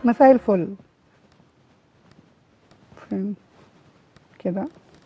مساء الفل فين كده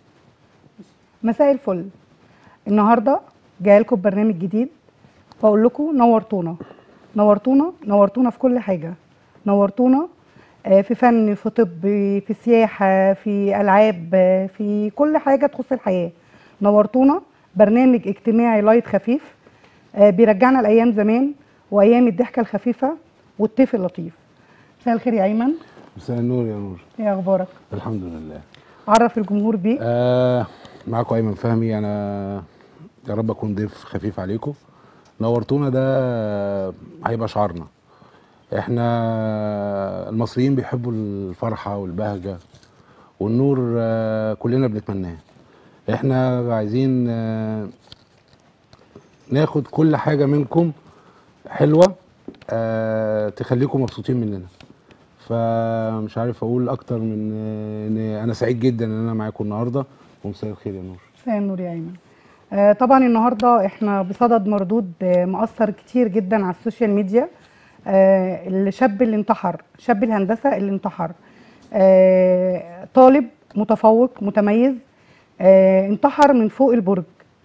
مساء الفل النهارده جايه لكم ببرنامج جديد بقول لكم نورتونا نورتونا نورتونا في كل حاجه نورتونا آه، في فن في طب في سياحه في العاب آه، في كل حاجه تخص الحياه نورتونا برنامج اجتماعي لايت خفيف آه، بيرجعنا لايام زمان وايام الضحكه الخفيفه والطيف اللطيف مساء الخير يا ايمن مساء النور يا نور ايه اخبارك الحمد لله عرف الجمهور بيك آه معاكم ايمن فهمي انا يا رب اكون ضيف خفيف عليكم نورتونا ده هيبقى شعارنا احنا المصريين بيحبوا الفرحه والبهجه والنور آه كلنا بنتمناه احنا عايزين آه ناخد كل حاجه منكم حلوه آه تخليكم مبسوطين مننا فمش عارف اقول اكتر من آه، ان انا سعيد جدا ان انا معاكم النهارده ومساء الخير يا نور مساء النور يا ايمن آه طبعا النهارده احنا بصدد مردود آه مؤثر كتير جدا على السوشيال ميديا آه الشاب اللي انتحر شاب الهندسه اللي انتحر آه طالب متفوق متميز آه انتحر من فوق البرج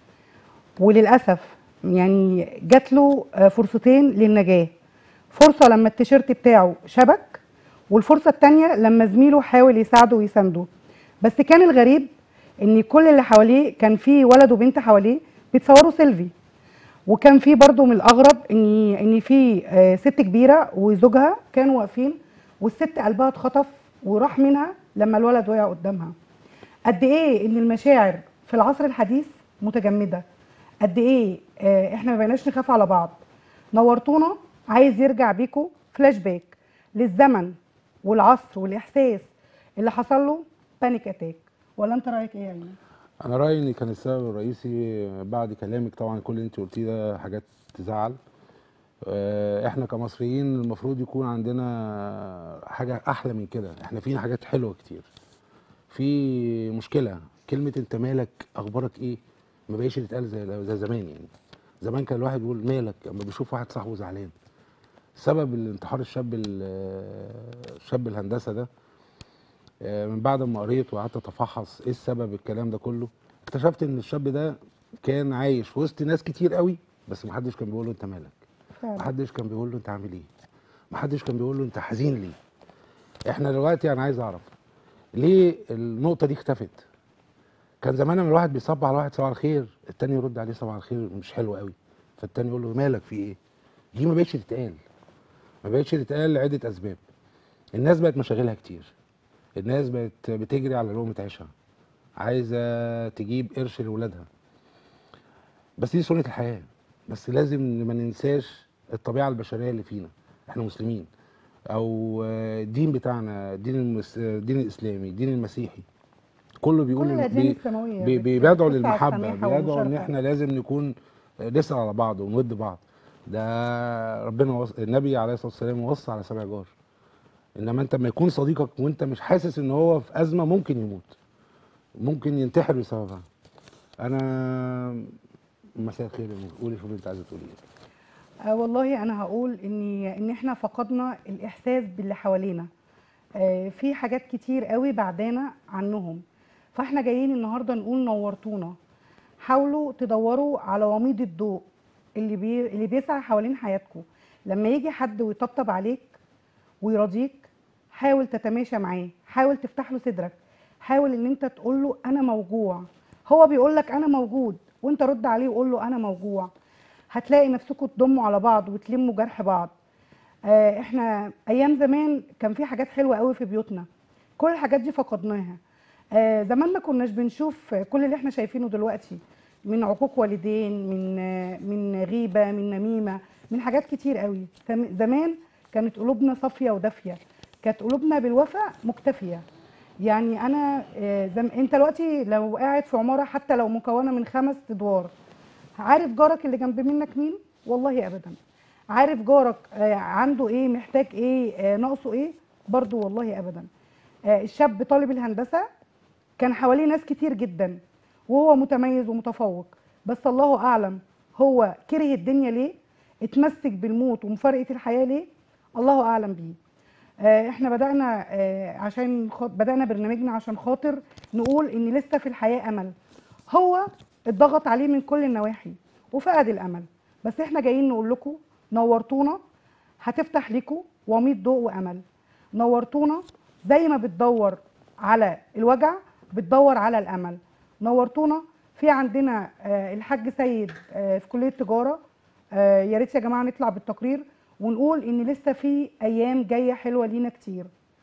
وللاسف يعني جات له آه، فرصتين للنجاه فرصه لما التيشيرت بتاعه شبك والفرصه الثانيه لما زميله حاول يساعده ويسانده بس كان الغريب ان كل اللي حواليه كان في ولد وبنت حواليه بيتصوروا سيلفي وكان في برضو من الاغرب ان ان في آه، ست كبيره وزوجها كانوا واقفين والست قلبها اتخطف وراح منها لما الولد وقع قدامها قد ايه ان المشاعر في العصر الحديث متجمده قد ايه آه، احنا ما بقيناش نخاف على بعض نورتونا عايز يرجع بيكو فلاش باك للزمن والعصر والاحساس اللي حصل له بانيك اتاك ولا انت رايك ايه يا ايمن انا رايي ان كان السبب الرئيسي بعد كلامك طبعا كل اللي انت قلتيه ده حاجات تزعل آه، احنا كمصريين المفروض يكون عندنا حاجه احلى من كده احنا فينا حاجات حلوه كتير في مشكله كلمه انت مالك اخبارك ايه ما بقاش تتقال زي زي زمان يعني زمان كان الواحد يقول مالك اما بيشوف واحد صاحبه زعلان سبب الانتحار الشاب ال- الشاب الهندسه ده آه، من بعد ما قريت وقعدت اتفحص ايه السبب الكلام ده كله اكتشفت ان الشاب ده كان عايش في وسط ناس كتير قوي بس محدش كان بيقول له انت مالك فعلا محدش كان بيقول له انت عامل ايه محدش كان بيقول له انت حزين ليه احنا دلوقتي انا عايز اعرف ليه النقطه دي اختفت كان زمان لما الواحد بيصب على واحد صباح الخير التاني يرد عليه صباح الخير مش حلو قوي فالتاني يقول له مالك في ايه دي ما بقتش تتقال ما بقتش تتقال لعده اسباب الناس بقت مشاغلها كتير الناس بقت بتجري على لقمه عيشها عايزه تجيب قرش لاولادها بس دي سنه الحياه بس لازم ما ننساش الطبيعه البشريه اللي فينا احنا مسلمين او آه، الدين بتاعنا الدين المس... الدين الاسلامي الدين المسيحي كله بيقول كل إن الاديان بي... السماويه بي... بت- بيدعوا بتسعى للمحبه السماحة بيدعوا ان والمشاركة. احنا لازم نكون نسال على بعض ونود بعض ده ربنا وص... النبي عليه الصلاه والسلام وصى على سبع جار انما انت لما يكون صديقك وانت مش حاسس ان هو في ازمه ممكن يموت ممكن ينتحر بسببها انا مساء الخير يا نور. قولي شوفي اللي انت عايزه تقولي ايه آه والله انا هقول ان ان احنا فقدنا الاحساس باللي حوالينا آه في حاجات كتير قوي بعدانا عنهم فاحنا جايين النهارده نقول نورتونا حاولوا تدوروا على وميض الضوء اللي بي اللي بيسعى حوالين حياتكم لما يجي حد ويطبطب عليك ويرضيك حاول تتماشى معاه حاول تفتح له صدرك حاول ان انت تقول له انا موجوع هو بيقول لك انا موجود وانت رد عليه وقول له انا موجوع هتلاقي نفسكم تضموا على بعض وتلموا جرح بعض آه، احنا ايام زمان كان في حاجات حلوه قوي في بيوتنا كل الحاجات دي فقدناها آه، زمان ما كناش بنشوف كل اللي احنا شايفينه دلوقتي من عقوق والدين من آه، من غيبه من نميمه من حاجات كتير قوي زم- زمان كانت قلوبنا صافيه ودافيه كانت قلوبنا بالوفاء مكتفيه يعني انا آه، زم... انت دلوقتي لو قاعد في عماره حتى لو مكونه من خمس ادوار عارف جارك اللي جنب منك مين والله ابدا عارف جارك آه، عنده ايه محتاج ايه آه، ناقصه ايه برضو والله ابدا آه، الشاب طالب الهندسه كان حواليه ناس كتير جدا وهو متميز ومتفوق بس الله اعلم هو كره الدنيا ليه اتمسك بالموت ومفارقه الحياه ليه الله اعلم بيه آه، احنا بدأنا آه، عشان خاط- بدأنا برنامجنا عشان خاطر نقول ان لسه في الحياة امل هو اتضغط عليه من كل النواحي وفقد الامل بس احنا جايين نقول لكم نورتونا هتفتح لكم وميض ضوء وامل نورتونا زي ما بتدور على الوجع بتدور على الامل نورتونا في عندنا آه، الحاج سيد آه، في كليه تجاره آه، يا ريت يا جماعه نطلع بالتقرير ونقول ان لسه في ايام جايه حلوه لينا كتير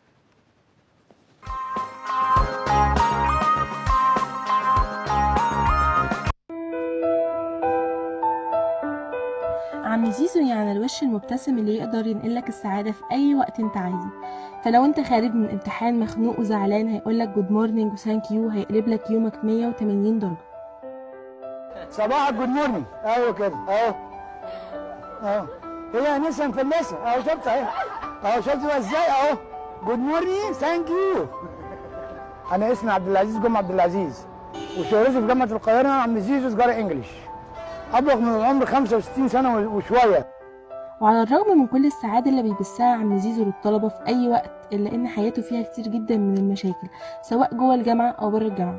عم زيزو يعني الوش المبتسم اللي يقدر ينقلك السعادة في أي وقت أنت عايزه فلو أنت خارج من امتحان مخنوق وزعلان هيقولك جود مورنينج وثانك يو هيقلب لك يومك 180 درجة صباحك جود مورنينج ايوه كده اهو اهو هي انسه مفلسه اهو شفت اهي اهو شفت بقى ازاي اهو جود مورنينج ثانك يو انا اسمي عبد العزيز جمعه عبد العزيز وشهرتي في جامعه القاهره عم زيزو سجاره انجلش ابلغ من العمر 65 سنه وشويه وعلى الرغم من كل السعادة اللي بيبثها عم زيزو للطلبة في أي وقت إلا إن حياته فيها كتير جدا من المشاكل سواء جوه الجامعة أو بره الجامعة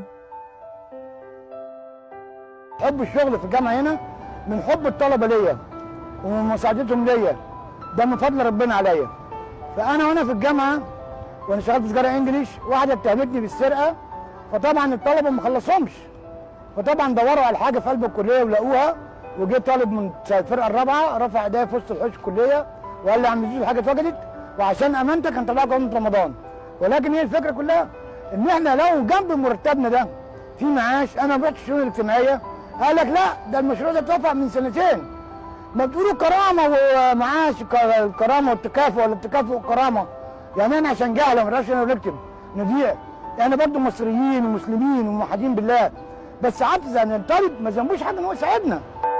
حب الشغل في الجامعه هنا من حب الطلبه ليا ومن مساعدتهم ليا ده من فضل ربنا عليا فانا وانا في الجامعه وانا شغال في سجاره انجليش واحده اتهمتني بالسرقه فطبعا الطلبه ما خلصهمش فطبعا دوروا على حاجه في قلب الكليه ولقوها وجه طالب من الفرقه الرابعه رفع ايديه في وسط الحوش الكليه وقال لي يا عم زيزو الحاجه اتوجدت وعشان امانتك هنطلعك عمره رمضان ولكن هي الفكره كلها ان احنا لو جنب مرتبنا ده في معاش انا رحت الشؤون الاجتماعيه قال لك لا ده المشروع ده اترفع من سنتين ما بتقولوا كرامه ومعاش ك- الكرامه والتكافؤ ولا التكافؤ والكرامه يعني انا عشان جهله ما نقدرش انا ونكتب نضيع يعني برضه مصريين ومسلمين وموحدين بالله بس عاطز ان الطالب ما ذنبوش حاجه ان هو يساعدنا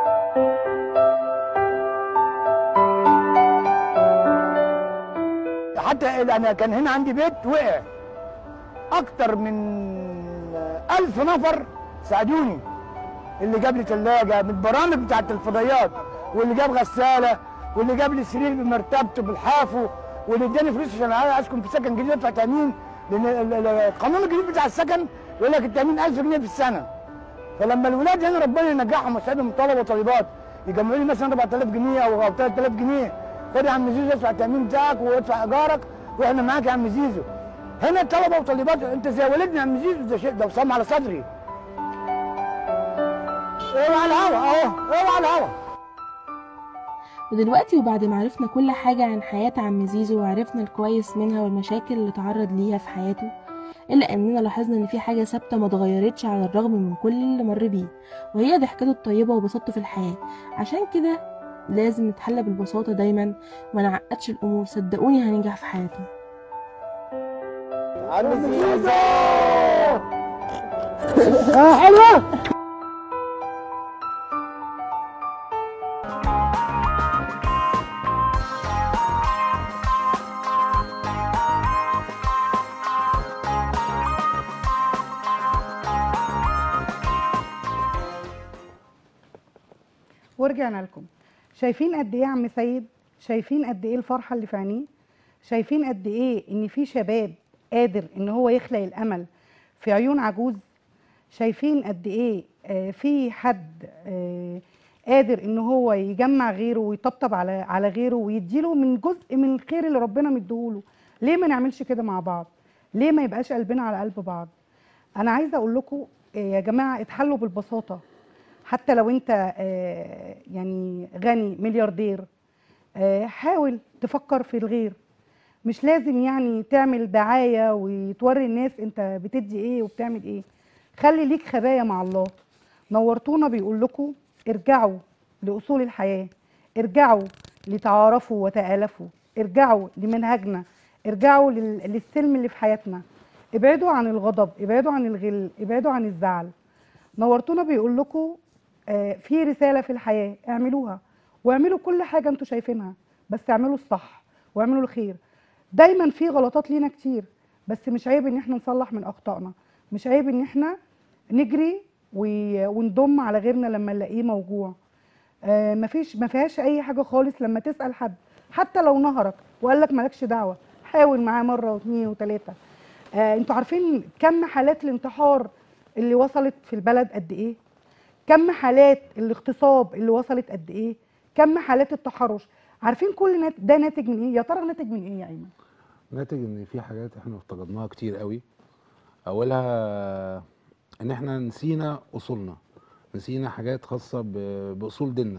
حتى ال- انا كان هنا عندي بيت وقع اكتر من ألف نفر ساعدوني اللي جاب لي ثلاجه من البرامج بتاعت الفضائيات واللي جاب غساله واللي جاب لي سرير بمرتبته بالحافه واللي اداني فلوس عشان اسكن في سكن جديد ادفع تامين لان ال- ال- القانون الجديد بتاع السكن يقول لك التامين 1000 جنيه في السنه فلما الولاد هنا ربنا ينجحهم ويساعدهم طلبه وطالبات يجمعوا لي مثلا 4000 جنيه او أو 3000 جنيه خد يا عم زيزو ادفع التامين بتاعك وادفع ايجارك واحنا معاك يا عم زيزو هنا الطلبه وطالبات انت زي والدنا يا عم زيزو ده شيء ده وسام على صدري اوعى على الهوا اهو اوعى على الهوا ودلوقتي وبعد ما عرفنا كل حاجة عن حياة عم زيزو وعرفنا الكويس منها والمشاكل اللي تعرض ليها في حياته إلا إننا لاحظنا إن في حاجة ثابتة ما اتغيرتش على الرغم من كل اللي مر بيه وهي ضحكته الطيبة وبساطته في الحياة عشان كده لازم نتحلى بالبساطة دايما وما نعقدش الأمور صدقوني هننجح في حياتنا عم زيزو اه حلوه ورجعنا لكم شايفين قد ايه يا عم سيد شايفين قد ايه الفرحه اللي في عينيه شايفين قد ايه ان في شباب قادر ان هو يخلق الامل في عيون عجوز شايفين قد ايه آه، في حد آه، قادر ان هو يجمع غيره ويطبطب على على غيره ويديله من جزء من الخير اللي ربنا مديهوله ليه ما نعملش كده مع بعض ليه ما يبقاش قلبنا على قلب بعض انا عايزه اقول لكم آه، يا جماعه اتحلوا بالبساطه حتى لو انت آه، يعني غني ملياردير آه، حاول تفكر في الغير مش لازم يعني تعمل دعاية وتوري الناس انت بتدي ايه وبتعمل ايه خلي ليك خبايا مع الله نورتونا بيقول لكم ارجعوا لأصول الحياة ارجعوا لتعارفوا وتآلفوا ارجعوا لمنهجنا ارجعوا لل- للسلم اللي في حياتنا ابعدوا عن الغضب ابعدوا عن الغل ابعدوا عن الزعل نورتونا بيقول لكم آه، في رسالة في الحياة اعملوها واعملوا كل حاجة انتوا شايفينها بس اعملوا الصح واعملوا الخير دايما في غلطات لينا كتير بس مش عيب ان احنا نصلح من اخطائنا مش عيب ان احنا نجري و- ونضم على غيرنا لما نلاقيه موجوع آه، مفيش ما فيهاش اي حاجه خالص لما تسال حد حتى لو نهرك وقال لك مالكش دعوه حاول معاه مره واثنين وثلاثه آه انتوا عارفين كم حالات الانتحار اللي وصلت في البلد قد ايه كم حالات الاغتصاب اللي وصلت قد ايه كم حالات التحرش عارفين كل نات- ده ناتج من ايه يا ترى ناتج من ايه يا ايمن ناتج ان في حاجات احنا افتقدناها كتير قوي اولها ان احنا نسينا اصولنا نسينا حاجات خاصه ب- باصول ديننا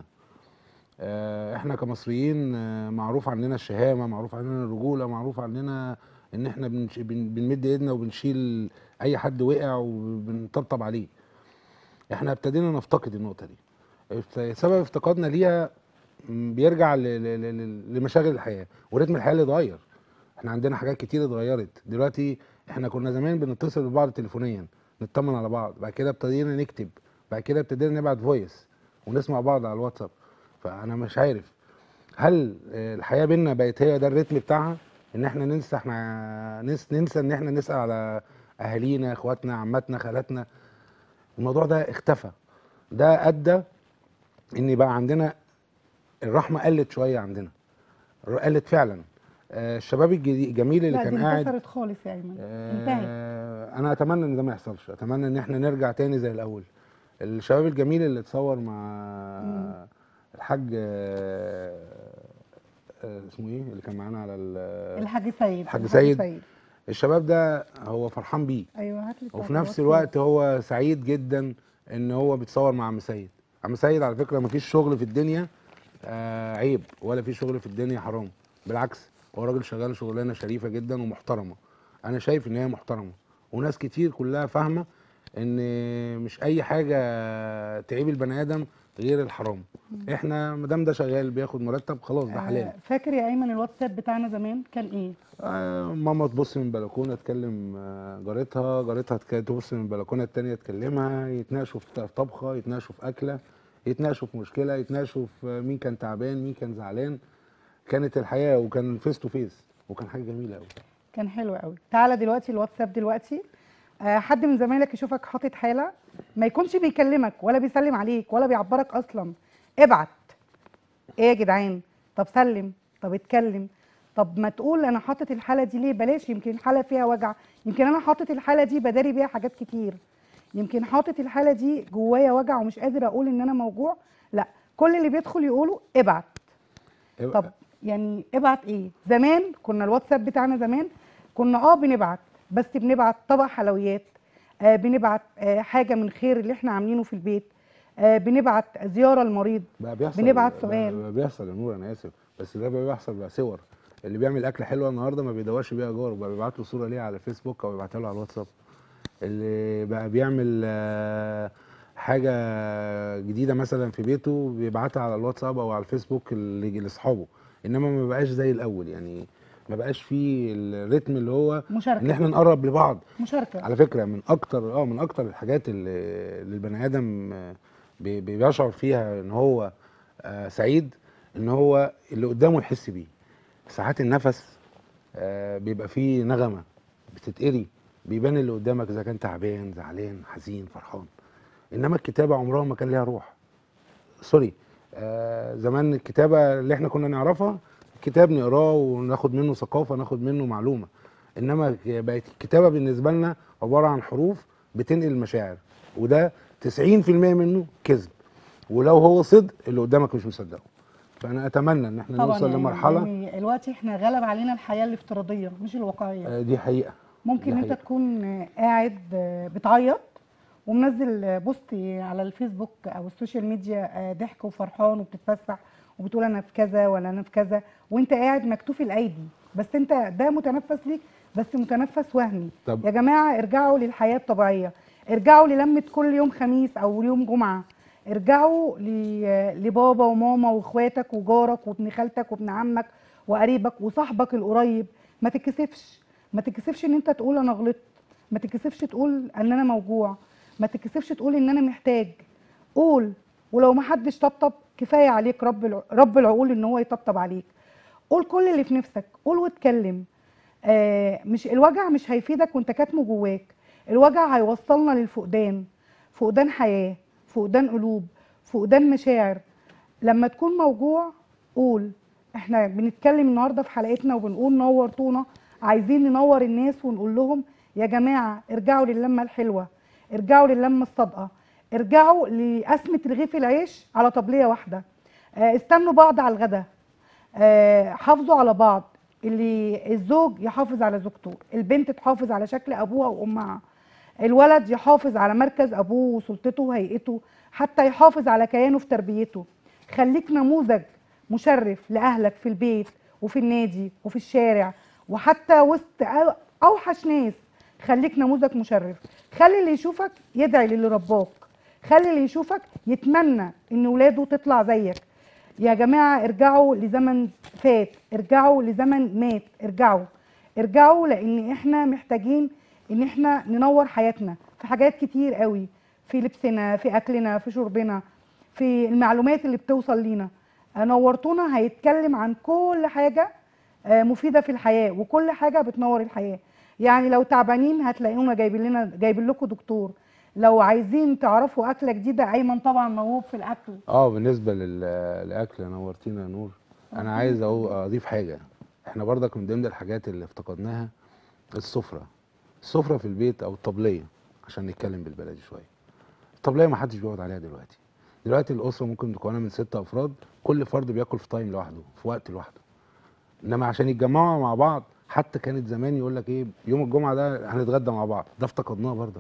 آه، احنا كمصريين آه، معروف عننا الشهامه معروف عننا الرجوله معروف عننا ان احنا بنش- بن- بنمد ايدنا وبنشيل اي حد وقع وبنطبطب عليه احنا ابتدينا نفتقد النقطه دي افت- سبب افتقادنا ليها م، بيرجع ل- ل- ل- لمشاغل الحياه ورتم الحياه اللي اتغير احنا عندنا حاجات كتير اتغيرت دلوقتي احنا كنا زمان بنتصل ببعض تليفونيا نطمن على بعض بعد كده ابتدينا نكتب بعد كده ابتدينا نبعت فويس ونسمع بعض على الواتساب فانا مش عارف هل آه، الحياه بينا بقت هي ده الريتم بتاعها ان احنا ننسى احنا ننسى, ننسى ان احنا نسال على اهالينا اخواتنا عماتنا خالاتنا الموضوع ده اختفى ده ادى ان بقى عندنا الرحمه قلت شويه عندنا قلت فعلا آه، الشباب الجدي- الجميل اللي لا كان دي قاعد انكسرت خالص يا ايمن انتهت آه، انا اتمنى ان ده ما يحصلش اتمنى ان احنا نرجع تاني زي الاول الشباب الجميل اللي اتصور مع مم. الحاج آه، آه، اسمه ايه اللي كان معانا على ال- الحاج سيد الحاج سيد. الشباب ده هو فرحان بيه ايوه هات لي وفي بتاعت نفس الواتساب. الوقت هو سعيد جدا ان هو بيتصور مع عم سيد عم سيد على فكره ما فيش شغل في الدنيا آه عيب ولا في شغل في الدنيا حرام بالعكس هو راجل شغال شغلانه شريفه جدا ومحترمه انا شايف ان هي محترمه وناس كتير كلها فاهمه ان مش اي حاجه تعيب البني ادم غير الحرام احنا ما دام ده شغال بياخد مرتب خلاص ده حلال آه، فاكر يا ايمن الواتساب بتاعنا زمان كان ايه آه، ماما تبص من البلكونه تكلم آه، جارتها جارتها تك- تبص من البلكونه التانية تكلمها يتناقشوا في ط- طبخه يتناقشوا في اكله يتناقشوا في مشكله يتناقشوا في آه، مين كان تعبان مين كان زعلان كانت الحياه وكان فيس تو فيس وكان حاجه جميله قوي كان حلو قوي تعالى دلوقتي الواتساب دلوقتي آه، حد من زمايلك يشوفك حاطط حاله ما يكونش بيكلمك ولا بيسلم عليك ولا بيعبرك اصلا ابعت ايه يا جدعان طب سلم طب اتكلم طب ما تقول انا حاطط الحاله دي ليه بلاش يمكن الحاله فيها وجع يمكن انا حاطط الحاله دي بداري بيها حاجات كتير يمكن حاطط الحاله دي جوايا وجع ومش قادر اقول ان انا موجوع لا كل اللي بيدخل يقوله ابعت طب يعني ابعت ايه زمان كنا الواتساب بتاعنا زمان كنا اه بنبعت بس بنبعت طبق حلويات آه بنبعت آه حاجه من خير اللي احنا عاملينه في البيت آه بنبعت زياره المريض بقى بيحصل بنبعت بقى- سؤال. بقى بيحصل يا نور انا اسف بس ده بقى بيحصل بقى صور اللي بيعمل اكله حلوه النهارده ما بيدورش بيها جاره بقى بيبعت له صوره ليها على فيسبوك او يبعتها له على الواتساب اللي بقى بيعمل آه، حاجه جديده مثلا في بيته بيبعتها على الواتساب او على الفيسبوك ل- لاصحابه انما ما بقاش زي الاول يعني ما بقاش فيه الريتم اللي هو ان مشاركه احنا نقرب لبعض مشاركه على فكره من اكتر اه من اكتر الحاجات اللي, اللي البني ادم آه، بي- بي- بيشعر فيها ان هو آه، سعيد ان هو اللي قدامه يحس بيه ساعات النفس آه، بيبقى فيه نغمه بتتقري بيبان اللي قدامك اذا كان تعبان زعلان حزين فرحان انما الكتابه عمرها ما كان ليها روح سوري آه زمان الكتابه اللي احنا كنا نعرفها كتاب نقراه وناخد منه ثقافه ناخد منه معلومه انما بقت الكتابه بالنسبه لنا عباره عن حروف بتنقل المشاعر وده 90% منه كذب ولو هو صدق اللي قدامك مش مصدقه فانا اتمنى ان احنا نوصل يعني لمرحله يعني دلوقتي احنا غلب علينا الحياه الافتراضيه مش الواقعيه آه دي حقيقه ممكن دي انت حقيقة. تكون آه، قاعد آه، بتعيط ومنزل آه، بوست على الفيسبوك او السوشيال ميديا آه، ضحك وفرحان وبتتفسح وبتقول انا في كذا ولا انا في كذا وانت قاعد مكتوف الايدي بس انت ده متنفس ليك بس متنفس وهمي طب يا جماعه ارجعوا للحياه الطبيعيه ارجعوا للمه كل يوم خميس او يوم جمعه ارجعوا ل- لبابا وماما واخواتك وجارك وابن خالتك وابن عمك وقريبك وصاحبك القريب ما تتكسفش ما تتكسفش ان انت تقول انا غلطت ما تتكسفش تقول ان انا موجوع ما تتكسفش تقول ان انا محتاج قول ولو ما حدش طبطب كفايه عليك رب الع- رب العقول ان هو يطبطب عليك قول كل اللي في نفسك قول واتكلم آه مش الوجع مش هيفيدك وانت كاتمه جواك الوجع هيوصلنا للفقدان فقدان حياه فقدان قلوب فقدان مشاعر لما تكون موجوع قول احنا بنتكلم النهارده في حلقتنا وبنقول نورتونا عايزين ننور الناس ونقول لهم يا جماعه ارجعوا للمه الحلوه ارجعوا للمه الصادقه ارجعوا لقسمه رغيف العيش على طبليه واحده آه، استنوا بعض على الغدا آه، حافظوا على بعض اللي الزوج يحافظ على زوجته البنت تحافظ على شكل ابوها وامها الولد يحافظ على مركز ابوه وسلطته وهيئته حتى يحافظ على كيانه في تربيته خليك نموذج مشرف لاهلك في البيت وفي النادي وفي الشارع وحتى وسط أو- اوحش ناس خليك نموذج مشرف خلي اللي يشوفك يدعي للي رباك خلي اللي يشوفك يتمنى ان ولاده تطلع زيك يا جماعه ارجعوا لزمن فات ارجعوا لزمن مات ارجعوا ارجعوا لان احنا محتاجين ان احنا ننور حياتنا في حاجات كتير قوي في لبسنا في اكلنا في شربنا في المعلومات اللي بتوصل لينا نورتونا هيتكلم عن كل حاجه آه، مفيده في الحياه وكل حاجه بتنور الحياه يعني لو تعبانين هتلاقونا جايبين لنا جايبين لكم دكتور لو عايزين تعرفوا اكله جديده ايمن طبعا موهوب في الاكل اه بالنسبه لل- للاكل نورتينا يا نور انا عايز أقو- اضيف حاجه احنا برضك من ضمن الحاجات اللي افتقدناها السفره السفره في البيت او الطبليه عشان نتكلم بالبلدي شويه الطبليه ما حدش بيقعد عليها دلوقتي دلوقتي الاسره ممكن تكون من ست افراد كل فرد بياكل في تايم لوحده في وقت لوحده انما عشان يتجمعوا مع بعض حتى كانت زمان يقول لك ايه يوم الجمعه ده هنتغدى مع بعض ده افتقدناه برضك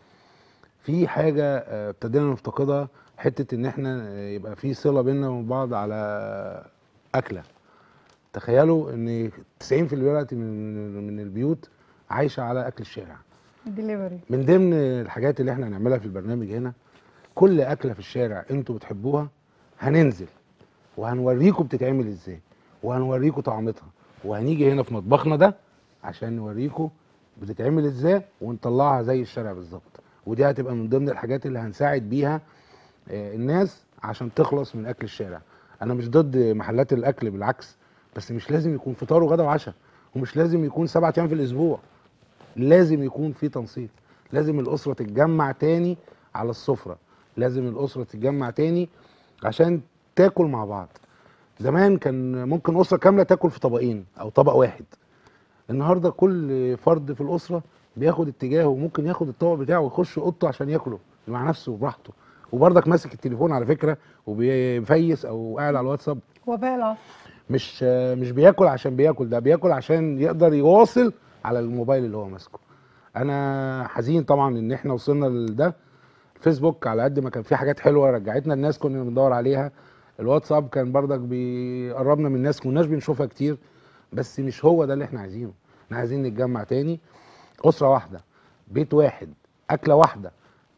في حاجه آه، ابتدينا نفتقدها حته ان احنا آه، يبقى في صله بيننا وبين بعض على اكله تخيلوا ان 90% دلوقتي من من البيوت عايشه على اكل الشارع ديليفري من ضمن الحاجات اللي احنا هنعملها في البرنامج هنا كل اكله في الشارع انتوا بتحبوها هننزل وهنوريكم بتتعمل ازاي وهنوريكم طعمتها وهنيجي هنا في مطبخنا ده عشان نوريكم بتتعمل ازاي ونطلعها زي الشارع بالظبط ودي هتبقى من ضمن الحاجات اللي هنساعد بيها آه، الناس عشان تخلص من اكل الشارع انا مش ضد محلات الاكل بالعكس بس مش لازم يكون فطار وغدا وعشاء ومش لازم يكون سبعة ايام في الاسبوع لازم يكون في تنسيق لازم الاسره تتجمع تاني على السفره لازم الاسره تتجمع تاني عشان تاكل مع بعض زمان كان ممكن اسره كامله تاكل في طبقين او طبق واحد النهارده كل فرد في الاسره بياخد اتجاهه وممكن ياخد الطبق بتاعه ويخش اوضته عشان ياكله مع نفسه براحته وبرضك ماسك التليفون على فكره وبيفيس او قاعد على الواتساب وباء العصر مش مش بياكل عشان بياكل ده بياكل عشان يقدر يواصل على الموبايل اللي هو ماسكه انا حزين طبعا ان احنا وصلنا لده الفيسبوك على قد ما كان في حاجات حلوه رجعتنا الناس كنا بندور عليها الواتساب كان برضك بيقربنا من الناس كناش بنشوفها كتير بس مش هو ده اللي احنا عايزينه احنا عايزين نتجمع تاني اسره واحده بيت واحد اكله واحده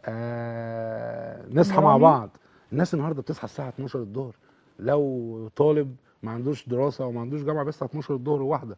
آه نصحى مع برامج. بعض الناس النهارده بتصحى الساعه 12 الظهر لو طالب ما عندوش دراسه وما عندوش جامعه بيصحى 12 الظهر واحده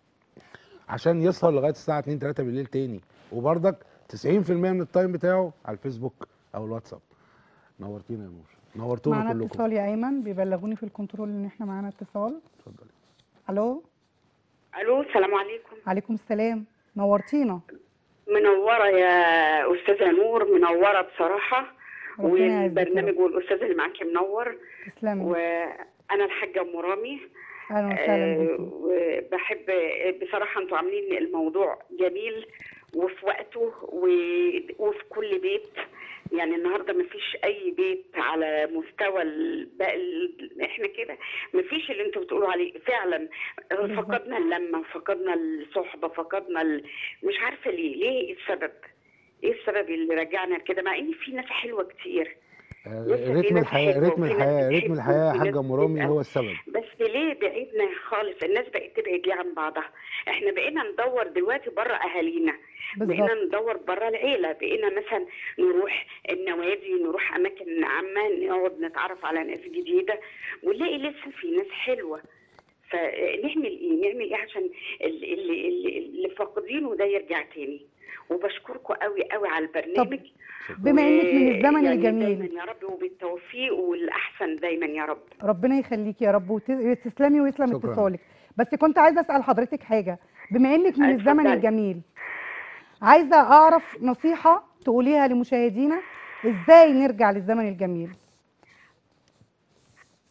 عشان يسهر لغايه الساعه 2 3 بالليل تاني وبرضك 90% من التايم بتاعه على الفيسبوك او الواتساب نورتينا يا نور نورتونا معانا كلكم اتصال يا ايمن بيبلغوني في الكنترول ان احنا معانا اتصال اتفضلي الو الو السلام عليكم عليكم السلام نورتينا منوره يا استاذه نور منوره بصراحه ربنا يعزك يا رب. والبرنامج والاستاذ اللي معاكي منور تسلمي وانا الحاجه ام رامي اهلا وسهلا آه، بيكي وبحب بصراحه انتوا عاملين الموضوع جميل وفي وقته و- وفي كل بيت يعني النهارده ما فيش اي بيت على مستوى ال- بقى ال- احنا كده ما فيش اللي انتوا بتقولوا عليه فعلا فقدنا اللمه فقدنا الصحبه فقدنا ال... مش عارفه ليه ليه إيه السبب ايه السبب اللي رجعنا لكده مع ان في ناس حلوه كتير آه، لسه في رتم ناس الحياه حلوة رتم وفي ناس الحياه رتم بتحب الحياه يا وفي حاجه ناس ام رامي بتبقى- هو السبب بس ليه بعدنا خالص الناس بقت تبعد ليه عن بعضها احنا بقينا ندور دلوقتي بره اهالينا بالظبط بقينا ندور بره العيله بقينا مثلا نروح النوادي نروح اماكن عامه نقعد نتعرف على ناس جديده ونلاقي لسه في ناس حلوه فنعمل ايه نعمل ايه عشان اللي, اللي, اللي, اللي فاقدينه ده يرجع تاني وبشكركم قوي قوي على البرنامج بما انك من الزمن يعني الجميل دايما يا رب وبالتوفيق والاحسن دايما يا رب ربنا يخليكي يا رب وت- وتسلمي ويسلم شكراً. اتصالك بس كنت عايزه اسال حضرتك حاجه بما انك من الزمن اتفضلي. الجميل عايزه اعرف نصيحه تقوليها لمشاهدينا ازاي نرجع للزمن الجميل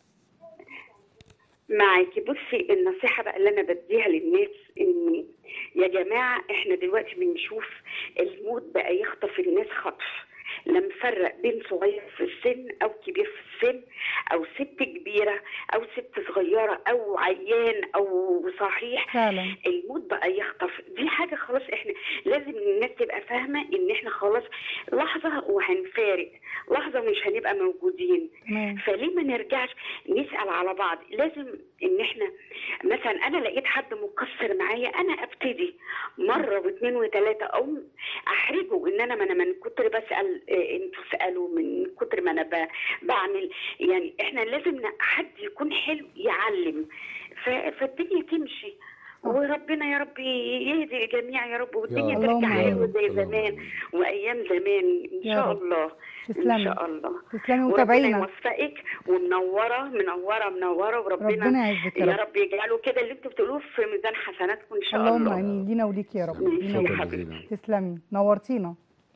معاكي بصي النصيحة بقى اللي أنا بديها للناس إن جماعه احنا دلوقتي بنشوف الموت بقى يخطف الناس خطف لا مفرق بين صغير في السن او كبير في السن او ست كبيره او ست صغيره او عيان او صحيح فعلا الموت بقى يخطف دي حاجه خلاص احنا لازم الناس تبقى فاهمه ان احنا خلاص لحظه وهنفارق لحظه مش هنبقى موجودين تمام فليه ما نرجعش نسال على بعض لازم ان احنا مثلا انا لقيت حد مقصر معايا انا ابتدي مره واثنين وثلاثه او احرجه ان انا ما انا من كتر بسال آه، انتوا اسالوا من كتر ما انا ب- بعمل يعني احنا لازم ن- حد يكون حلو يعلم ف- فالدنيا تمشي وربنا يا رب يهدي الجميع يا رب والدنيا رب. ترجع اللهم حلوه آمين. زي اللهم زمان آمين. وايام زمان ان يا شاء رب. الله ان تسلمي شاء الله تسلمي وربنا وتابعينا يوفقك ومنوره منوره منوره وربنا ربنا يعزك يا يا رب رب يجعله كده اللي انتوا بتقولوه في ميزان حسناتكم ان شاء اللهم الله امين لينا وليك يا رب ماشي لينا يا وليك حبيبي. جزيلا تسلمي نورتينا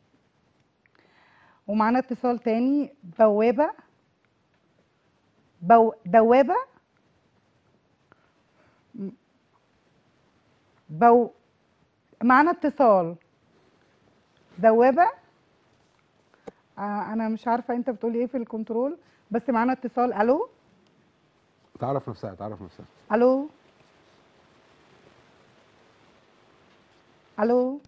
ومعانا اتصال تاني بوابة بو... دوابة م- بو معانا اتصال دوابة آه انا مش عارفة انت بتقولي ايه في الكنترول بس معانا اتصال الو تعرف نفسها تعرف نفسها الو الو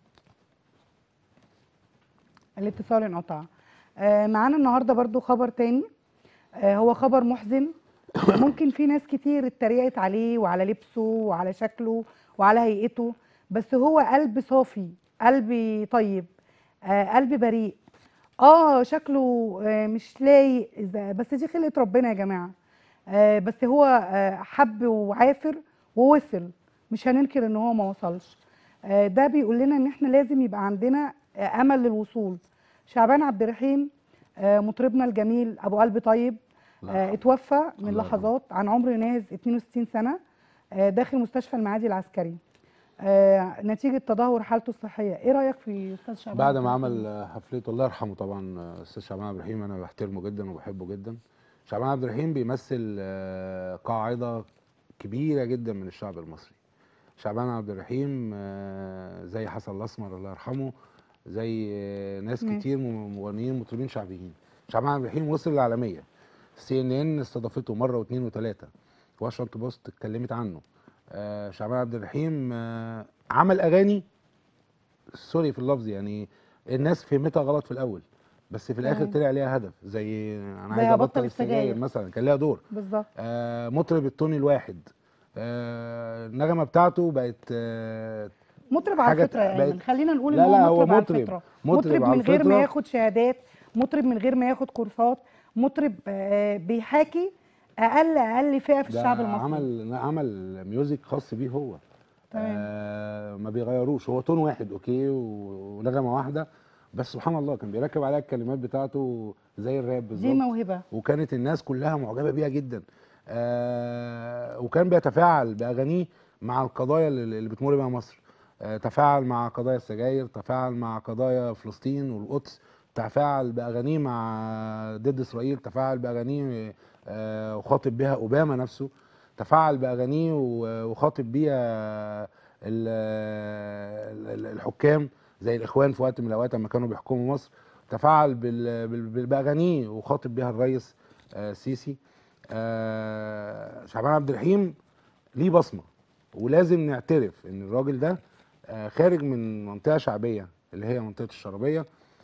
الاتصال انقطع آه، معانا النهارده برضو خبر تاني آه، هو خبر محزن ممكن في ناس كتير اتريقت عليه وعلى لبسه وعلى شكله وعلى هيئته بس هو قلب صافي قلب طيب آه، قلب بريء اه شكله آه، مش لايق إذا- بس دي خلقة ربنا يا جماعة آه، بس هو آه، حب وعافر ووصل مش هننكر ان هو ما وصلش آه، ده بيقول لنا ان احنا لازم يبقى عندنا آه، امل للوصول شعبان عبد الرحيم آه، مطربنا الجميل ابو قلب طيب الله آه، يرحمه. اتوفى من الله يرحمه. لحظات عن عمر ناهز 62 سنه آه، داخل مستشفى المعادي العسكري آه، نتيجه تدهور حالته الصحيه ايه رايك في استاذ شعبان بعد عبد ما الرحيم؟ عمل حفلته الله يرحمه طبعا استاذ شعبان عبد الرحيم انا بحترمه جدا وبحبه جدا شعبان عبد الرحيم بيمثل آه، قاعده كبيره جدا من الشعب المصري شعبان عبد الرحيم آه، زي حسن الاسمر الله يرحمه زي آه، ناس ماشي. كتير م- مغنيين مطربين شعبيين شعبان عبد الرحيم وصل للعالميه سي ان ان استضافته مره واثنين وثلاثه واشنطن بوست اتكلمت عنه آه، شعبان عبد الرحيم آه، عمل اغاني سوري في اللفظ يعني الناس فهمتها غلط في الاول بس في الاخر تمام. طلع ليها هدف زي انا زي عايز هبطل ابطل السجاير. السجاير مثلا كان ليها دور بالظبط آه مطرب التوني الواحد آه النغمه بتاعته بقت آه مطرب على حاجة الفطره يا ايمن بقت- خلينا نقول لا ان لا، هو هو مطرب على مطرب. الفطره مطرب مطرب على من غير ما الفطرة. ياخد شهادات مطرب من غير ما ياخد كورسات مطرب آه، بيحاكي اقل اقل فئه في ده الشعب المصري عمل عمل ميوزك خاص بيه هو تمام. آه ما بيغيروش هو تون واحد اوكي و- ونغمه واحده بس سبحان الله كان بيركب عليها الكلمات بتاعته زي الراب دي بالظبط موهبه وكانت الناس كلها معجبه بيها جدا آه وكان بيتفاعل باغانيه مع القضايا اللي اللي بتمر بها مصر آه تفاعل مع قضايا السجاير تفاعل مع قضايا فلسطين والقدس تفاعل باغانيه مع ضد اسرائيل تفاعل باغانيه آه وخاطب بها اوباما نفسه تفاعل باغانيه و- وخاطب بيها ال- ال- الحكام زي الاخوان في وقت من الاوقات لما كانوا بيحكموا مصر تفاعل بال- بال- بال- باغانيه وخاطب بيها الرئيس آه، السيسي آه، شعبان عبد الرحيم ليه بصمه ولازم نعترف ان الراجل ده آه، خارج من منطقه شعبيه اللي هي منطقه الشرابيه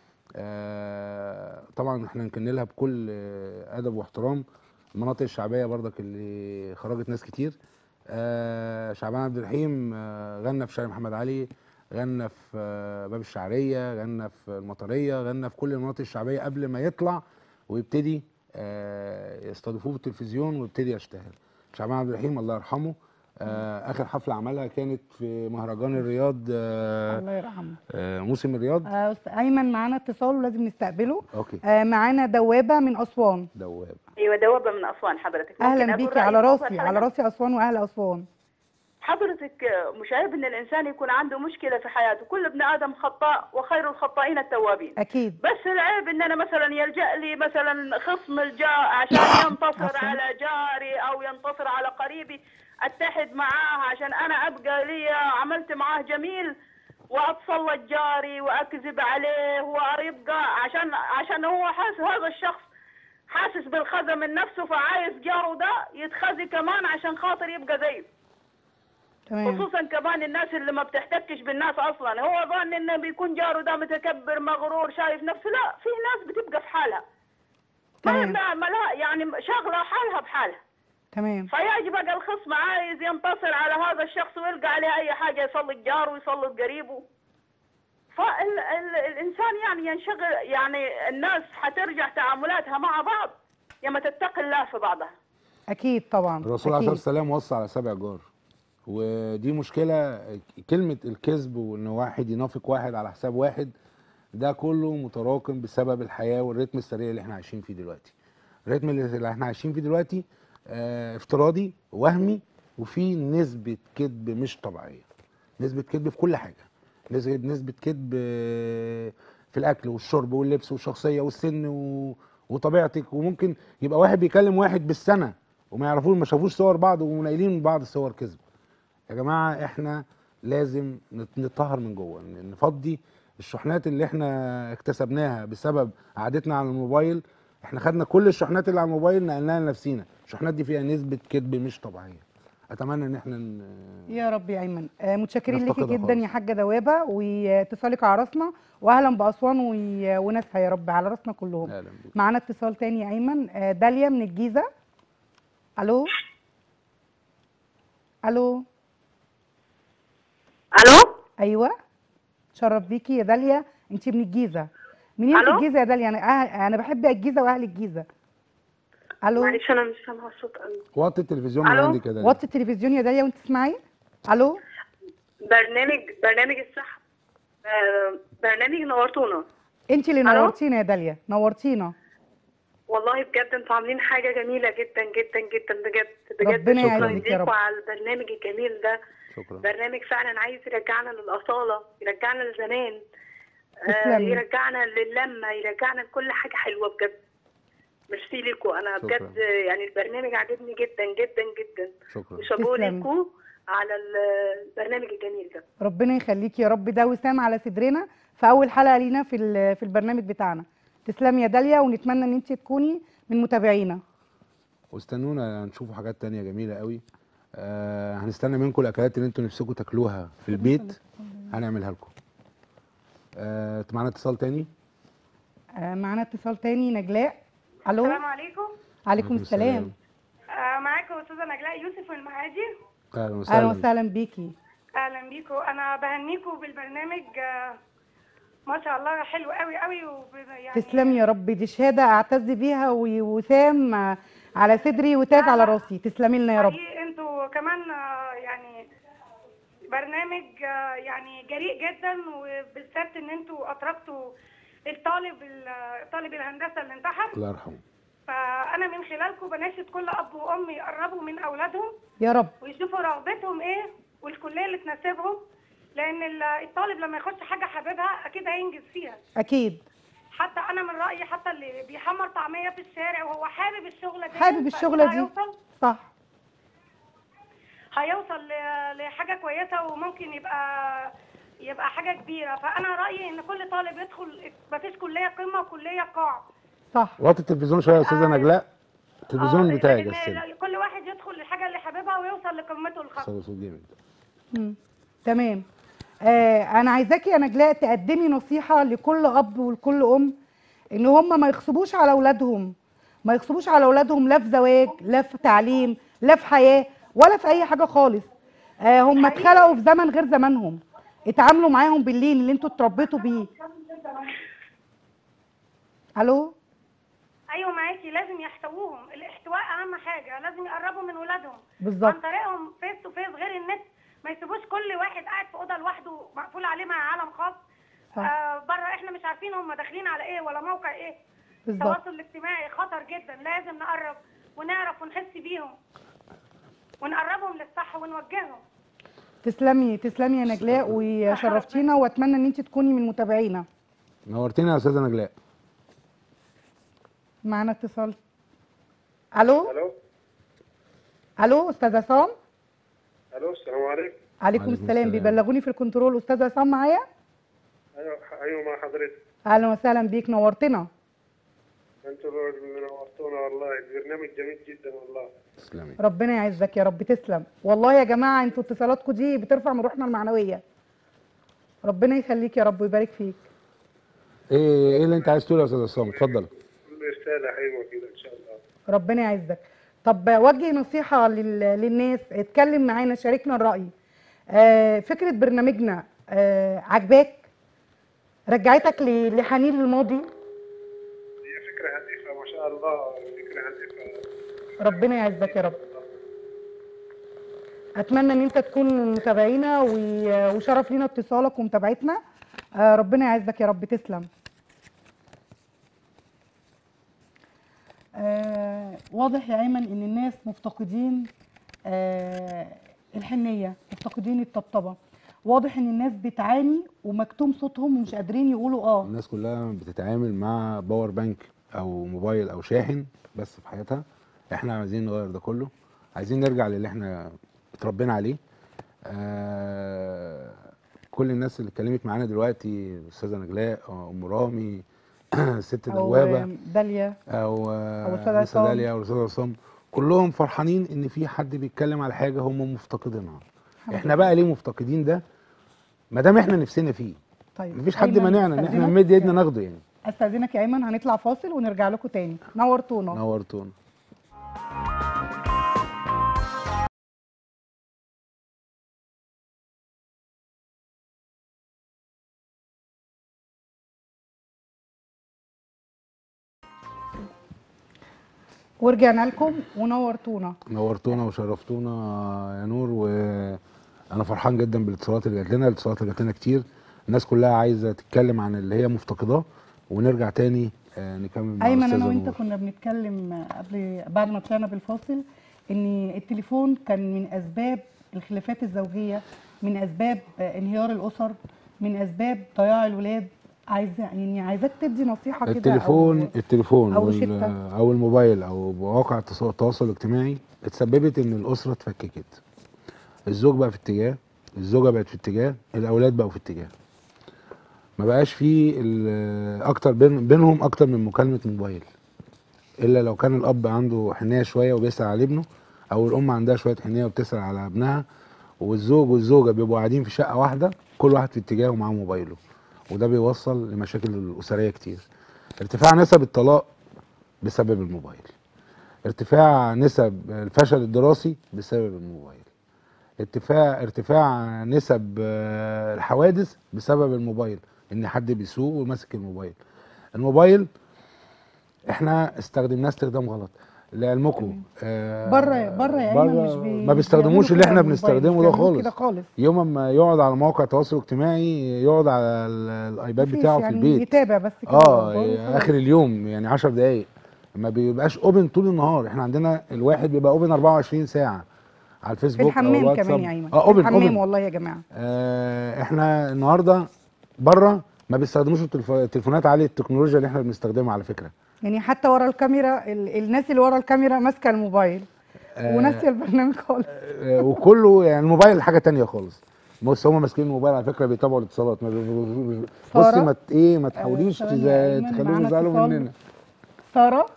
آه، طبعا احنا نكن لها بكل آه، ادب واحترام المناطق الشعبيه برضك اللي خرجت ناس كتير آه، شعبان عبد الرحيم آه، غنى في شارع محمد علي غنى في آه، باب الشعريه غنى في المطريه غنى في كل المناطق الشعبيه قبل ما يطلع ويبتدي آه، يستضيفوه في التلفزيون ويبتدي يشتهر شعبان عبد الرحيم الله يرحمه آه، اخر حفله عملها كانت في مهرجان الرياض آه، الله يرحمه آه، موسم الرياض آه، أستاذ ايمن معانا اتصال ولازم نستقبله اوكي آه، معانا دوابه من اسوان دواب ايوه دوابه من اسوان حضرتك ممكن اهلا أقول بيكي رأيي على في موضوع راسي على الحلقة؟ راسي اسوان واهل اسوان حضرتك مش عيب ان الانسان يكون عنده مشكله في حياته كل ابن ادم خطاء وخير الخطائين التوابين اكيد بس العيب ان انا مثلا يلجا لي مثلا خصم الجار عشان ينتصر عفواً. على جاري او ينتصر على قريبي اتحد معاه عشان انا ابقى لي عملت معاه جميل واتسلط جاري واكذب عليه ويبقى عشان عشان هو حاسس هذا الشخص حاسس بالخزي من نفسه فعايز جاره ده يتخزي كمان عشان خاطر يبقى زيه تمام خصوصا كمان الناس اللي ما بتحتكش بالناس اصلا هو ظن انه بيكون جاره ده متكبر مغرور شايف نفسه لا في ناس بتبقى في حالها ما تمام. ما ما لها يعني شغله حالها بحالها تمام فيجب بقى الخصم عايز ينتصر على هذا الشخص ويلقى عليه اي حاجه يسلط جاره ويسلط قريبه فالانسان يعني ينشغل يعني الناس حترجع تعاملاتها مع بعض لما تتقي الله في بعضها اكيد طبعا الرسول عليه الصلاه أكيد. والسلام وصى على سبع جار ودي مشكله كلمه الكذب وان واحد ينافق واحد على حساب واحد ده كله متراكم بسبب الحياه والريتم السريع اللي احنا عايشين فيه دلوقتي الريتم اللي احنا عايشين فيه دلوقتي آه افتراضي وهمي وفي نسبه كذب مش طبيعيه نسبه كذب في كل حاجه نسبه نسبه كذب آه، في الاكل والشرب واللبس والشخصيه والسن و... وطبيعتك وممكن يبقى واحد بيكلم واحد بالسنه وما يعرفوش ما شافوش صور بعض ومنيلين من بعض صور كذب يا جماعه احنا لازم نت- نطهر من جوه ن- نفضي الشحنات اللي احنا اكتسبناها بسبب قعدتنا على الموبايل احنا خدنا كل الشحنات اللي على الموبايل نقلناها لنفسينا الشحنات دي فيها نسبه كذب مش طبيعيه اتمنى ان احنا ن... يا رب يا ايمن آه، متشكرين ليكي نفتقدها جدا خالص. يا حاجه دوابه واتصالك على راسنا واهلا باسوان و- وناسها يا رب على راسنا كلهم اهلا بيك معانا اتصال تاني يا ايمن آه، داليا من الجيزه الو الو الو ايوه شرف بيكي يا داليا انت من الجيزه منين في ألو؟ الجيزه يا داليا انا أهل انا بحب الجيزه واهل الجيزه الو معلش انا مش سامعه الصوت قوي وطي التلفزيون من ألو؟ عندك كده وطي التلفزيون يا داليا وانت تسمعي الو برنامج برنامج الصحة آه، برنامج نورتونا انت اللي ألو؟ نورتينا يا داليا نورتينا والله بجد انتوا عاملين حاجة جميلة جدا جدا جدا بجد بجد ربنا شكرا يعزك يا رب. ليكوا على البرنامج الجميل ده شكرا برنامج فعلا عايز يرجعنا للأصالة يرجعنا لزمان آه، تسلمي. يرجعنا للمة يرجعنا لكل حاجة حلوة بجد ميرسي ليكوا انا شكرا. بجد يعني البرنامج عجبني جدا جدا جدا شكرا وشابوه تسلمي. ليكوا على ال- البرنامج الجميل ده ربنا يخليكي يا رب ده وسام على صدرنا في اول حلقه لينا في ال- في البرنامج بتاعنا تسلمي يا داليا ونتمنى ان انت تكوني من متابعينا واستنونا نشوفوا حاجات تانية جميلة قوي آه هنستنى منكم الاكلات اللي انتوا نفسكم تاكلوها في البيت هنعملها لكم آه معانا اتصال تاني آه، معانا اتصال تاني نجلاء الو السلام عليكم عليكم السلام آه معاكم استاذه نجلاء يوسف من المعادي اهلا اهلا وسهلا وسهلا بيكي اهلا بيكم انا بهنيكم بالبرنامج آه ما شاء الله حلو قوي قوي وب- يعني تسلمي يا رب دي شهاده اعتز بيها ووسام آه، على صدري وتاج على راسي تسلمي لنا يا رب حقيقي انتوا كمان آه يعني برنامج آه يعني جريء جدا وبالذات ان انتوا ادركتوا الطالب ال- طالب الهندسه اللي انتحر الله يرحمه فانا من خلالكم بناشد كل اب وام يقربوا من اولادهم يا رب ويشوفوا رغبتهم ايه والكليه اللي تناسبهم لان ال- الطالب لما يخش حاجه حاببها اكيد هينجز فيها اكيد حتى انا من رايي حتى اللي بيحمر طعميه في الشارع وهو حابب الشغله دي حابب الشغله دي هيوصل صح هيوصل ل- لحاجه كويسه وممكن يبقى يبقى حاجه كبيره فانا رايي ان كل طالب يدخل مفيش كليه قمه وكليه قاع صح وطي التلفزيون شويه يا استاذه آه. نجلاء التلفزيون آه، بتاعي لأن جسد كل واحد يدخل للحاجه اللي حاببها ويوصل لقمته الخاصه صوت جامد مم. تمام آه انا عايزاكي يا نجلاء تقدمي نصيحه لكل اب ولكل ام ان هم ما يغصبوش على اولادهم ما يغصبوش على اولادهم لا في زواج لا في تعليم لا في حياه ولا في اي حاجه خالص آه هم اتخلقوا في زمن غير زمانهم اتعاملوا معاهم باللين اللي انتوا اتربيتوا بيه الو ايوه معاكي لازم يحتووهم الاحتواء اهم حاجه لازم يقربوا من ولادهم بالظبط عن طريقهم فيس تو فيس غير النت ما يسيبوش كل واحد قاعد في اوضه لوحده مقفول عليه مع عالم خاص صح. آه بره احنا مش عارفين هم داخلين على ايه ولا موقع ايه بالظبط التواصل الاجتماعي خطر جدا لازم نقرب ونعرف ونحس بيهم ونقربهم للصح ونوجههم تسلمي تسلمي يا نجلاء وشرفتينا واتمنى ان انت تكوني من متابعينا نورتينا يا استاذه نجلاء معانا اتصال الو الو الو استاذ عصام الو السلام عليكم عليكم وعليكم السلام السلام. بيبلغوني في الكنترول استاذ عصام معايا ايوه ايوه مع حضرتك اهلا وسهلا بيك نورتنا انتوا نورتونا والله البرنامج جميل جدا والله تسلمي ربنا يعزك يا رب تسلم والله يا جماعه انتوا اتصالاتكم دي بترفع من روحنا المعنويه ربنا يخليك يا رب ويبارك فيك ايه ايه اللي انت عايز تقوله يا استاذ عصام اتفضل كل رساله حلوه كده ان شاء الله ربنا يعزك طب وجه نصيحه لل... للناس اتكلم معانا شاركنا الراي آه فكره برنامجنا آه عجباك رجعتك ل... لحنين الماضي هي فكره هادفه ما شاء الله فكره هادفه ربنا يعزك يا رب اتمنى ان انت تكون من متابعينا و- وشرف لينا اتصالك ومتابعتنا آه، ربنا يعزك يا رب تسلم آه، واضح يا ايمن ان الناس مفتقدين آه، الحنيه مفتقدين الطبطبه واضح ان الناس بتعاني ومكتوم صوتهم ومش قادرين يقولوا اه الناس كلها بتتعامل مع باور بانك او موبايل او شاحن بس في حياتها احنا عايزين نغير ده كله عايزين نرجع للي احنا اتربينا عليه آه كل الناس اللي اتكلمت معانا دلوقتي الاستاذه نجلاء ام رامي الست او دوابه داليا او أو أستاذ آه، عصام. لسه داليا او الاستاذ عصام كلهم فرحانين ان في حد بيتكلم على حاجه هم مفتقدينها الحمد احنا بقى ليه مفتقدين ده ما دام احنا نفسنا فيه طيب مفيش حد أيمن، مانعنا ان احنا أستأذنك- نمد ايدنا ناخده يعني استاذنك يا ايمن هنطلع فاصل ونرجع لكم تاني نورتونا نورتونا ورجعنا لكم ونورتونا نورتونا وشرفتونا يا نور وانا فرحان جدا بالاتصالات اللي جات لنا الاتصالات اللي جات لنا كتير الناس كلها عايزه تتكلم عن اللي هي مفتقداه ونرجع تاني آه، نكمل مع ايمن انا الأستاذة وانت نور. كنا بنتكلم قبل بعد ما طلعنا بالفاصل ان التليفون كان من اسباب الخلافات الزوجيه من اسباب آه، انهيار الاسر من اسباب ضياع الولاد عايزه يعني عايزاك تدي نصيحه كده التليفون أو التليفون أو وال- شتى. او الموبايل او مواقع التواصل- التواصل الاجتماعي اتسببت ان الاسره اتفككت الزوج بقى في اتجاه الزوجه بقت في اتجاه الاولاد بقوا في اتجاه ما بقاش في ال- اكتر بين بينهم اكتر من مكالمه موبايل الا لو كان الاب عنده حنيه شويه وبيسال على ابنه او الام عندها شويه حنيه وبتسال على ابنها والزوج والزوجه بيبقوا قاعدين في شقه واحده كل واحد في اتجاه ومعاه موبايله وده بيوصل لمشاكل الاسريه كتير ارتفاع نسب الطلاق بسبب الموبايل ارتفاع نسب الفشل الدراسي بسبب الموبايل ارتفاع ارتفاع نسب آه، الحوادث بسبب الموبايل ان حد بيسوق وماسك الموبايل الموبايل احنا استخدمناه استخدام غلط لعلمكم آه، بره بره يا ايمن بره مش بي ما بيستخدموش بيعملوا اللي احنا كده بنستخدمه ده الموبايل، بيعملوا خالص كده خالص يوم ما يقعد على مواقع التواصل الاجتماعي يقعد على ال- الايباد مفيش بتاعه في يعني البيت يتابع بس كده اه الأخبار وخلاص. اخر اليوم يعني 10 دقايق ما بيبقاش اوبن طول النهار احنا عندنا الواحد بيبقى اوبن 24 ساعه على في الفيسبوك او الحمام الواتساب كمان يا ايمن اه في اوبن الحمام اوبن والله يا جماعه آه احنا النهارده بره ما بيستخدموش التلف- التليفونات عاليه التكنولوجيا اللي احنا بنستخدمها على فكره يعني حتى ورا الكاميرا ال- الناس اللي ورا الكاميرا ماسكه الموبايل آه، وناسيه البرنامج خالص آه، وكله يعني الموبايل حاجه تانية خالص بص هم ماسكين الموبايل على فكره بيتابعوا الاتصالات ما بي- بصي سارة؟ ما ت- ايه ما تحاوليش ثواني تز- يا أيمن، تخليهم معانا يزعلوا اتصال. مننا ساره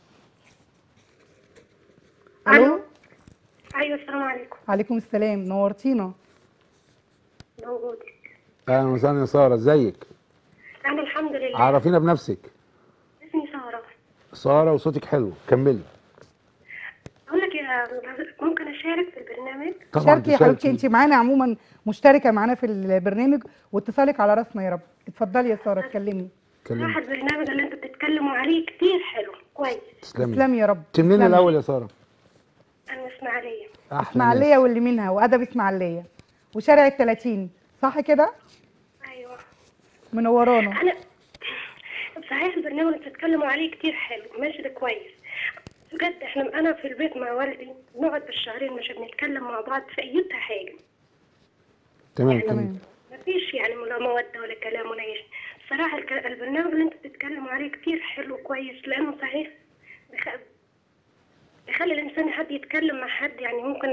الو ايوه السلام عليكم عليكم السلام نورتينا موجود اهلا وسهلا يا ساره ازيك انا الحمد لله عرفينا بنفسك اسمي ساره ساره وصوتك حلو كملي اقول لك يا ممكن اشارك في البرنامج طبعا شاركي يا حبيبتي تشاركي. انت معانا عموما مشتركه معانا في البرنامج واتصالك على راسنا يا رب اتفضلي يا ساره اتكلمي كلمي صراحه البرنامج اللي انتوا بتتكلموا عليه كتير حلو كويس تسلمي تسلمي يا رب تمنين تسلمي. الاول يا ساره انا اسماعيليه احلى اسماعيليه ناس. واللي منها وادب اسماعيليه وشارع ال 30 صح كده ايوه منورانا انا صحيح البرنامج اللي بتتكلموا عليه كتير حلو ماشي ده كويس بجد احنا انا في البيت مع والدي بنقعد بالشهرين مش بنتكلم مع بعض في ايتها حاجه تمام تمام تمام مفيش يعني لا مودة ولا كلام ولا ايش صراحة الك- البرنامج اللي انتوا بتتكلموا عليه كتير حلو كويس لانه صحيح بخ... بيخلي الانسان حد يتكلم مع حد يعني ممكن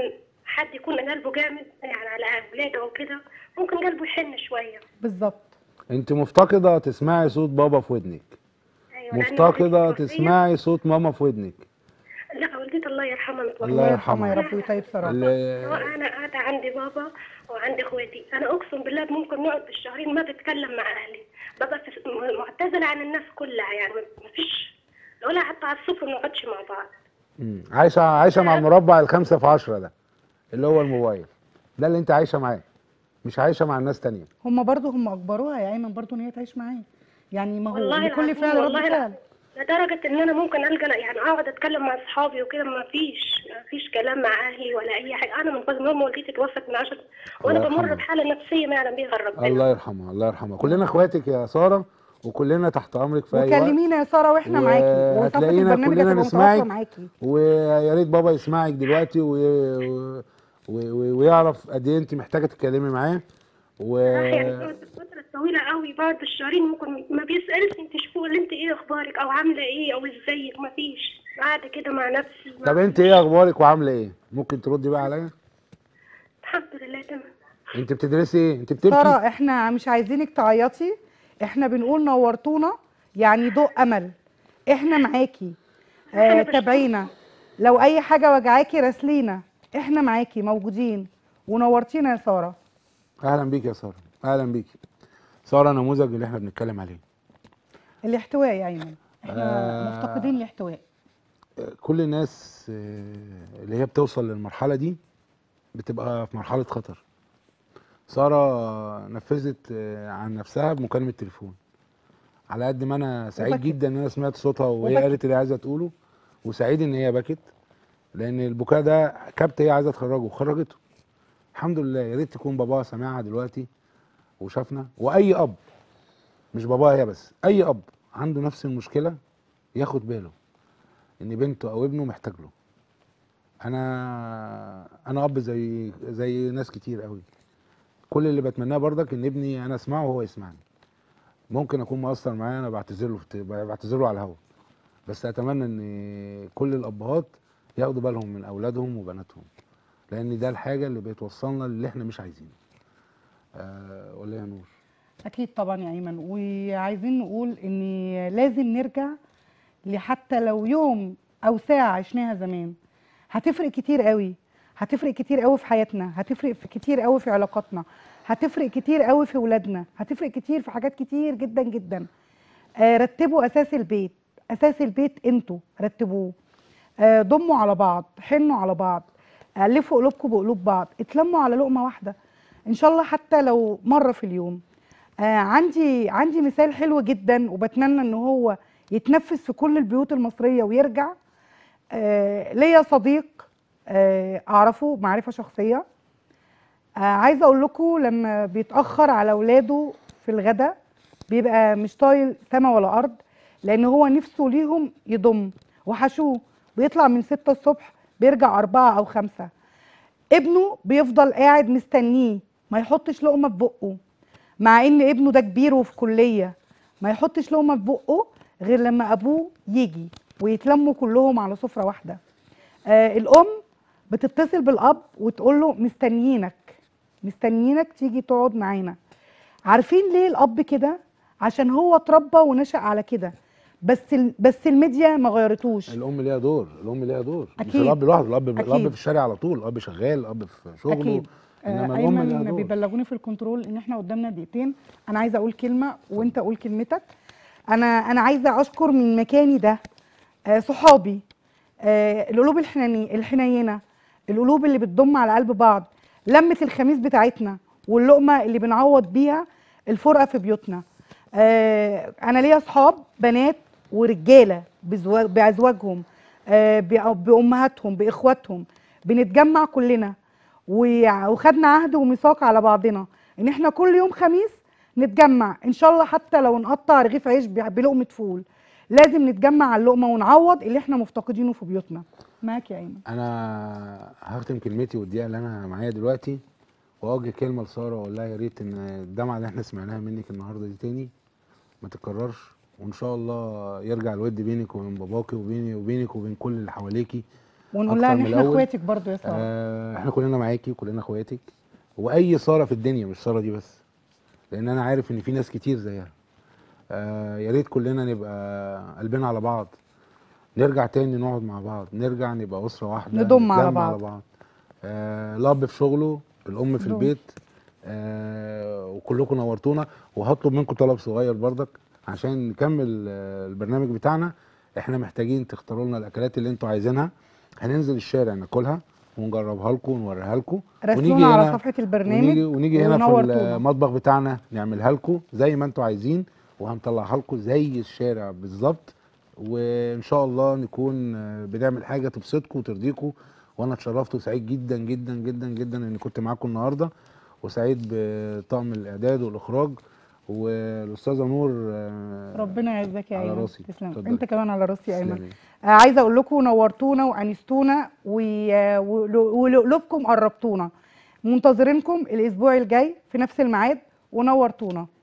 حد يكون قلبه جامد يعني على اولاده او كده ممكن قلبه يحن شويه بالظبط انت مفتقده تسمعي صوت بابا في ودنك ايوه لأن مفتقده والدتي توفيت. تسمعي صوت ماما في ودنك لا والدتي الله يرحمها متوفيه الله يا يرحمها رب ويطيب صراحه ال- انا قاعده عندي بابا وعندي اخواتي انا اقسم بالله ممكن نقعد بالشهرين ما بتكلم مع اهلي ببقى في معتزله عن الناس كلها يعني ما فيش ولا حتى على السفره ما نقعدش مع بعض مم. عايشه عايشه مع المربع الخمسة في عشرة ده اللي هو الموبايل ده اللي انت عايشه معاه مش عايشه مع الناس تانية هم برضو هم اجبروها يا ايمن برضو ان هي تعيش معاه يعني ما هو والله لكل العظيم فعل رد والله فعل العظيم. لدرجة إن أنا ممكن ألقى يعني أقعد أتكلم مع أصحابي وكده ما فيش ما فيش كلام مع أهلي ولا أي حاجة أنا من قبل ما والدتي توفت من عشر وأنا الله بمر يرحمها. بحالة نفسية ما يعلم بها ربنا الله يرحمها الله يرحمها كلنا اخواتك يا ساره وكلنا تحت امرك في اي وقت وكلمينا يا ساره واحنا معاكي وصفحه وهتلاقينا البرنامج كلنا هتبقى نسمعك. متواصله معاكي ويا ريت بابا يسمعك دلوقتي و... و... و... ويعرف قد ايه انت محتاجه تتكلمي معاه و يعني بقعد فترة طويلة قوي بعد بالشهرين ممكن ما بيسألش أنت شو اللي أنت إيه أخبارك أو عاملة إيه أو إزيك ما فيش قاعدة كده مع نفسي طب انت ايه اخبارك وعامله ايه ممكن تردي بقى عليا الحمد لله تمام انت بتدرسي ايه انت بتبكي ساره احنا مش عايزينك تعيطي احنا بنقول نورتونا يعني ضوء امل احنا معاكي آه أنا بشكرك. تابعينا لو اي حاجه وجعاكي راسلينا احنا معاكي موجودين ونورتينا يا ساره اهلا بيك يا ساره اهلا بيك ساره نموذج اللي احنا بنتكلم عليه الاحتواء يا ايمن احنا آه. مفتقدين الاحتواء كل الناس آه، اللي هي بتوصل للمرحله دي بتبقى في مرحله خطر ساره نفذت آه، عن نفسها بمكالمه تليفون على قد ما انا سعيد وبكت. جدا ان انا سمعت صوتها وهي وبكت. قالت اللي عايزه تقوله وسعيد ان هي بكت لان البكاء ده كبت هي عايزه تخرجه وخرجته الحمد لله يا ريت تكون باباها سامعها دلوقتي وشافنا واي اب مش باباها هي بس اي اب عنده نفس المشكله ياخد باله ان بنته او ابنه محتاج له انا انا اب زي زي ناس كتير قوي كل اللي بتمناه برضك ان ابني انا اسمعه وهو يسمعني ممكن اكون مقصر معاه انا بعتذر له في- بعتذر له على الهوا بس اتمنى ان كل الابهات ياخدوا بالهم من اولادهم وبناتهم لان ده الحاجه اللي بتوصلنا للي احنا مش عايزينه آه ولا يا نور اكيد طبعا يا ايمن وعايزين نقول ان لازم نرجع لحتى لو يوم او ساعه عشناها زمان هتفرق كتير قوي هتفرق كتير قوي في حياتنا هتفرق في كتير قوي في علاقاتنا هتفرق كتير قوي في ولادنا هتفرق كتير في حاجات كتير جدا جدا آه رتبوا اساس البيت اساس البيت انتوا رتبوه آه ضموا على بعض حنوا على بعض الفوا قلوبكم بقلوب بعض اتلموا على لقمه واحده ان شاء الله حتى لو مره في اليوم آه عندي عندي مثال حلو جدا وبتمنى ان هو يتنفذ في كل البيوت المصريه ويرجع آه ليا صديق آه اعرفه معرفه شخصيه آه عايزه اقول لكم لما بيتاخر على اولاده في الغداء بيبقى مش طايل سما ولا ارض لان هو نفسه ليهم يضم وحشوه بيطلع من ستة الصبح بيرجع أربعة أو خمسة ابنه بيفضل قاعد مستنيه ما يحطش لقمة في بقه مع ان ابنه ده كبير وفي كلية ما يحطش لقمة في بقه غير لما ابوه يجي ويتلموا كلهم على سفرة واحدة آه الام بتتصل بالاب وتقول له مستنيينك مستنيينك تيجي تقعد معانا عارفين ليه الاب كده عشان هو اتربى ونشأ على كده بس ال... بس الميديا ما غيرتوش الام ليها دور الام ليها دور مش أكيد. الاب لوحده الاب أكيد. الاب في الشارع على طول الاب شغال الاب في شغله اكيد انما آه الام ليها ايمن دور بيبلغوني في الكنترول ان احنا قدامنا دقيقتين انا عايزه اقول كلمه وانت قول كلمتك انا انا عايزه اشكر من مكاني ده آه صحابي آه القلوب الحناني الحنينه القلوب اللي بتضم على قلب بعض لمه الخميس بتاعتنا واللقمه اللي بنعوض بيها الفرقه في بيوتنا آه انا ليا اصحاب بنات ورجاله بزوا- بازواجهم آه بأ- بامهاتهم باخواتهم بنتجمع كلنا وع- وخدنا عهد وميثاق على بعضنا ان احنا كل يوم خميس نتجمع ان شاء الله حتى لو نقطع رغيف عيش ب- بلقمه فول لازم نتجمع على اللقمه ونعوض اللي احنا مفتقدينه في بيوتنا معاك يا ايمن انا هختم كلمتي والدقيقه اللي انا معايا دلوقتي واوجه كلمه لساره واقول لها يا ريت ان الدمعه اللي احنا سمعناها منك النهارده دي تاني ما تتكررش وان شاء الله يرجع الود بينك وبين باباكي وبيني وبينك وبين كل اللي حواليكي ونقول لها أكتر ان من احنا الأول. اخواتك برضو يا ساره آه احنا كلنا معاكي وكلنا اخواتك واي ساره في الدنيا مش ساره دي بس لان انا عارف ان في ناس كتير زيها آه يا ريت كلنا نبقى قلبنا على بعض نرجع تاني نقعد مع بعض نرجع نبقى اسره واحده نضم على نتلم بعض. على بعض آه الاب في شغله الام في دول. البيت آه وكلكم نورتونا وهطلب منكم طلب صغير برضك عشان نكمل آه البرنامج بتاعنا احنا محتاجين تختاروا لنا الاكلات اللي انتوا عايزينها هننزل الشارع ناكلها ونجربها لكم ونوريها لكم راسلونا على صفحه البرنامج ونيجي, ونيجي هنا في ونورتونا. المطبخ بتاعنا نعملها لكم زي ما انتوا عايزين وهنطلعها لكم زي الشارع بالظبط وان شاء الله نكون آه، بنعمل حاجه تبسطكم وترضيكم وانا اتشرفت وسعيد جدا جدا جدا جدا اني كنت معاكم النهارده وسعيد بطاقم الاعداد والاخراج والاستاذه نور آه، ربنا يعزك يا على ايمن راسي. تسلم اتفضلي. انت كمان على راسي يا ايمن تسلمي. آه عايزه اقول لكم نورتونا وانستونا و- ول- ولقلوبكم قربتونا منتظرينكم الاسبوع الجاي في نفس الميعاد ونورتونا